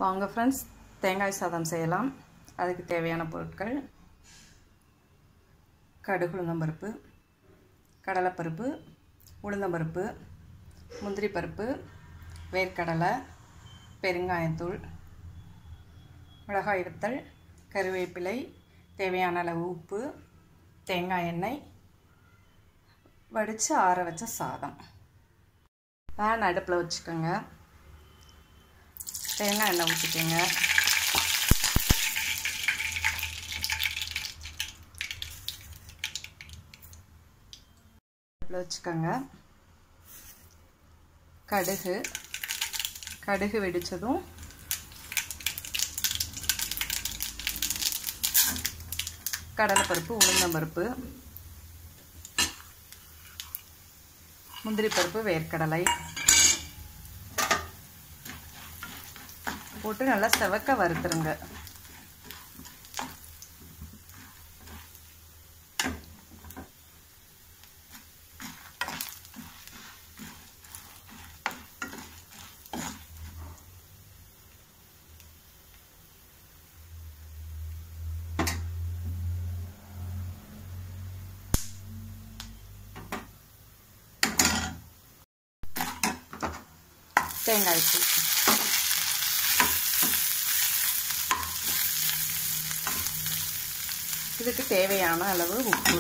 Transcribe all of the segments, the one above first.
வாங்க ஃப்ரெண்ட்ஸ் தேங்காய் சாதம் செய்யலாம் அதுக்கு தேவையான பொருட்கள் கடுகு உளுந்தம்பருப்பு கடலைப்பருப்பு உளுந்தம்பருப்பு முந்திரி பருப்பு வேர்க்கடலை பெருங்காயத்தூள் மிளகாய் வத்தல் கருவேப்பிலை தேவையான அளவு உப்பு தேங்காய் எண்ணெய் வடித்து ஆற வச்ச சாதம் பேன் அடுப்பில் வச்சுக்கோங்க தேங்காய் எண்ணெய் ஊற்றிக்கோங்க அடுப்பில் வச்சுக்கோங்க கடுகு கடுகு வெடித்ததும் கடலைப்பருப்பு உளுந்தம்பருப்பு முந்திரி பருப்பு வேர்க்கடலை போட்டு நல்லா செவக்க வறுத்துருங்க தேங்காய் பூ இதுக்கு தேவையான அளவு உப்பு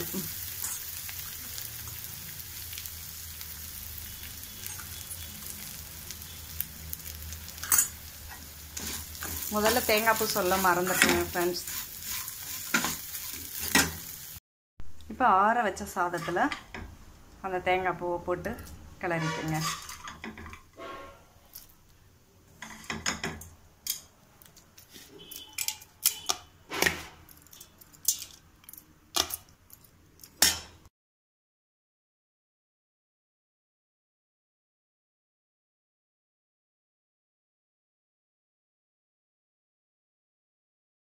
முதல்ல தேங்காய் பூ சொல்ல மறந்துட்டேன் ஃப்ரெண்ட்ஸ் இப்போ ஆற வச்ச சாதத்தில் அந்த தேங்காய் பூவை போட்டு கிளறிக்குங்க